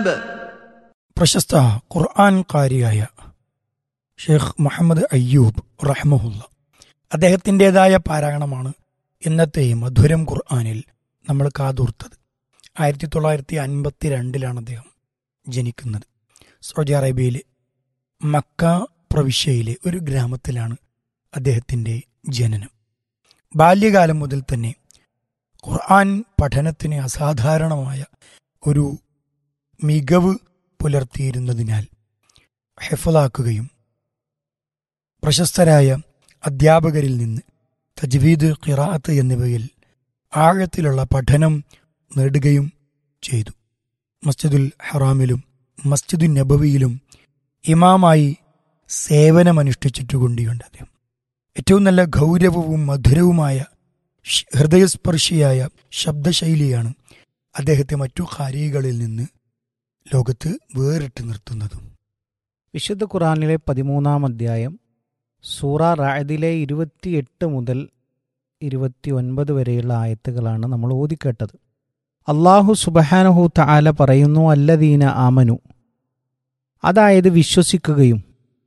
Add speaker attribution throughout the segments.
Speaker 1: الكتاب
Speaker 2: പ്രശസ്ത ഖുർആൻ കാരിയായ ഷെയ്ഖ് മുഹമ്മദ് അയ്യൂബ് റഹ്മഹുല്ല അദ്ദേഹത്തിൻ്റെതായ പാരായണമാണ് ഇന്നത്തെ ഈ മധുരം ഖുർആനിൽ നമ്മൾ കാതൂർത്തത് ആയിരത്തി തൊള്ളായിരത്തി അൻപത്തി രണ്ടിലാണ് അദ്ദേഹം ജനിക്കുന്നത് സൗദി അറേബ്യയിലെ മക്ക പ്രവിശ്യയിലെ ഒരു ഗ്രാമത്തിലാണ് അദ്ദേഹത്തിൻ്റെ ജനനം ബാല്യകാലം മുതൽ തന്നെ ഖുർആൻ പഠനത്തിന് അസാധാരണമായ ഒരു മികവ് പുലർത്തിയിരുന്നതിനാൽ ഹെഫലാക്കുകയും പ്രശസ്തരായ അധ്യാപകരിൽ നിന്ന് തജ്വീദ് ഖിറാത്ത് എന്നിവയിൽ ആഴത്തിലുള്ള പഠനം നേടുകയും ചെയ്തു മസ്ജിദുൽ ഹറാമിലും മസ്ജിദുൽ നബവിയിലും ഇമാമായി സേവനമനുഷ്ഠിച്ചിട്ടുകൊണ്ടിയുണ്ട് അദ്ദേഹം ഏറ്റവും നല്ല ഗൗരവവും മധുരവുമായ ഷ്- ഹൃദയസ്പർശിയായ ശബ്ദശൈലിയാണ് അദ്ദേഹത്തെ മറ്റു ഖാരികളിൽ നിന്ന് ലോകത്ത് വേറിട്ട് നിർത്തുന്നതും
Speaker 3: വിശുദ്ധ ഖുറാനിലെ പതിമൂന്നാം അധ്യായം സൂറ റായദിലെ ഇരുപത്തിയെട്ട് മുതൽ ഇരുപത്തി ഒൻപത് വരെയുള്ള ആയത്തുകളാണ് നമ്മൾ ഓതിക്കേട്ടത് അള്ളാഹു സുബഹാനഹു തആല പറയുന്നു അല്ലദീന ആമനു അതായത് വിശ്വസിക്കുകയും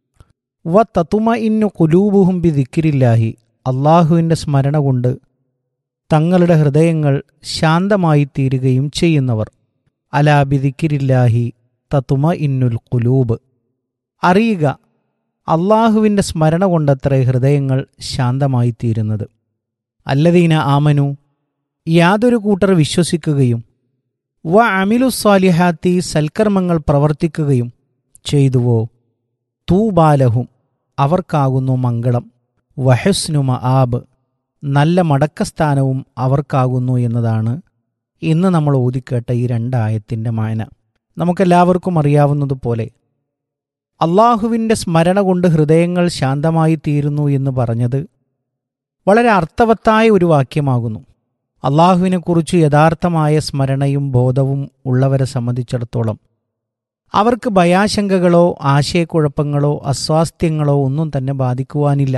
Speaker 3: വ തത്തുമ ഇന്നു കുലൂബുഹും ബി ദിക്കിരില്ലാഹി അള്ളാഹുവിൻ്റെ സ്മരണ കൊണ്ട് തങ്ങളുടെ ഹൃദയങ്ങൾ ശാന്തമായി തീരുകയും ചെയ്യുന്നവർ അലാ ബി ദിക്കിരില്ലാഹി തത്തുമ ഇന്നുൽ കുലൂബ് അറിയുക അള്ളാഹുവിൻ്റെ സ്മരണ കൊണ്ടത്രേ ഹൃദയങ്ങൾ ശാന്തമായി തീരുന്നത് അല്ലദീന ആമനു യാതൊരു കൂട്ടർ വിശ്വസിക്കുകയും വ അമിലു സ്വാലിഹാത്തി സൽക്കർമ്മങ്ങൾ പ്രവർത്തിക്കുകയും ചെയ്തുവോ തൂബാലഹും അവർക്കാകുന്നു മംഗളം വഹസ്നു മആബ് നല്ല മടക്കസ്ഥാനവും അവർക്കാകുന്നു എന്നതാണ് ഇന്ന് നമ്മൾ ഓതിക്കേട്ട ഈ രണ്ടായത്തിൻ്റെ മായന നമുക്കെല്ലാവർക്കും അറിയാവുന്നതുപോലെ അള്ളാഹുവിൻ്റെ സ്മരണ കൊണ്ട് ഹൃദയങ്ങൾ ശാന്തമായി തീരുന്നു എന്ന് പറഞ്ഞത് വളരെ അർത്ഥവത്തായ ഒരു വാക്യമാകുന്നു അള്ളാഹുവിനെക്കുറിച്ച് യഥാർത്ഥമായ സ്മരണയും ബോധവും ഉള്ളവരെ സംബന്ധിച്ചിടത്തോളം അവർക്ക് ഭയാശങ്കകളോ ആശയക്കുഴപ്പങ്ങളോ അസ്വാസ്ഥ്യങ്ങളോ ഒന്നും തന്നെ ബാധിക്കുവാനില്ല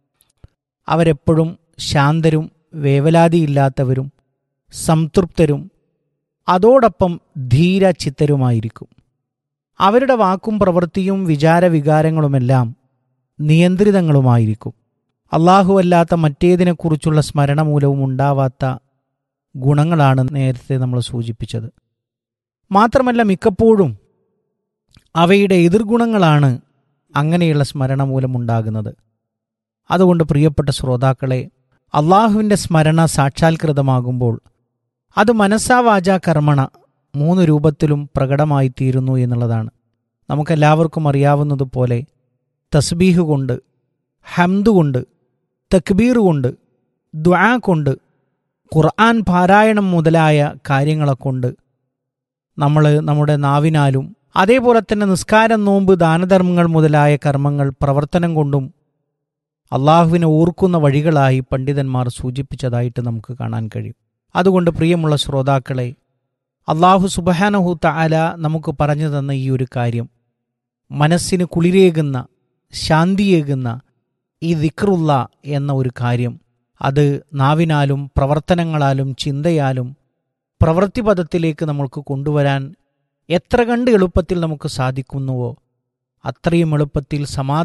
Speaker 3: അവരെപ്പോഴും ശാന്തരും വേവലാതിയില്ലാത്തവരും സംതൃപ്തരും അതോടൊപ്പം ധീരചിത്തരുമായിരിക്കും അവരുടെ വാക്കും പ്രവൃത്തിയും വിചാരവികാരങ്ങളുമെല്ലാം നിയന്ത്രിതങ്ങളുമായിരിക്കും അല്ലാഹുവല്ലാത്ത മറ്റേതിനെക്കുറിച്ചുള്ള സ്മരണ മൂലവും ഉണ്ടാവാത്ത ഗുണങ്ങളാണ് നേരത്തെ നമ്മൾ സൂചിപ്പിച്ചത് മാത്രമല്ല മിക്കപ്പോഴും അവയുടെ എതിർഗുണങ്ങളാണ് അങ്ങനെയുള്ള സ്മരണ മൂലമുണ്ടാകുന്നത് അതുകൊണ്ട് പ്രിയപ്പെട്ട ശ്രോതാക്കളെ അള്ളാഹുവിൻ്റെ സ്മരണ സാക്ഷാത്കൃതമാകുമ്പോൾ അത് മനസ്സാ വാച കർമ്മണ മൂന്ന് രൂപത്തിലും പ്രകടമായി തീരുന്നു എന്നുള്ളതാണ് നമുക്കെല്ലാവർക്കും അറിയാവുന്നതുപോലെ തസ്ബീഹ് കൊണ്ട് ഹംദ് കൊണ്ട് തക്ബീർ കൊണ്ട് ദ്വാ കൊണ്ട് ഖുർആൻ പാരായണം മുതലായ കാര്യങ്ങളെ കൊണ്ട് നമ്മൾ നമ്മുടെ നാവിനാലും അതേപോലെ തന്നെ നിസ്കാരം നോമ്പ് ദാനധർമ്മങ്ങൾ മുതലായ കർമ്മങ്ങൾ പ്രവർത്തനം കൊണ്ടും അള്ളാഹുവിനെ ഓർക്കുന്ന വഴികളായി പണ്ഡിതന്മാർ സൂചിപ്പിച്ചതായിട്ട് നമുക്ക് കാണാൻ കഴിയും അതുകൊണ്ട് പ്രിയമുള്ള ശ്രോതാക്കളെ അള്ളാഹു സുബഹാനഹു തആല നമുക്ക് പറഞ്ഞു തന്ന ഈ ഒരു കാര്യം മനസ്സിന് കുളിരേകുന്ന ശാന്തിയേകുന്ന ഈ ദിക്റുള്ള എന്ന ഒരു കാര്യം അത് നാവിനാലും പ്രവർത്തനങ്ങളാലും ചിന്തയാലും പ്രവൃത്തിപഥത്തിലേക്ക് നമ്മൾക്ക് കൊണ്ടുവരാൻ എത്ര കണ്ട് എളുപ്പത്തിൽ നമുക്ക് സാധിക്കുന്നുവോ അത്രയും എളുപ്പത്തിൽ സമാ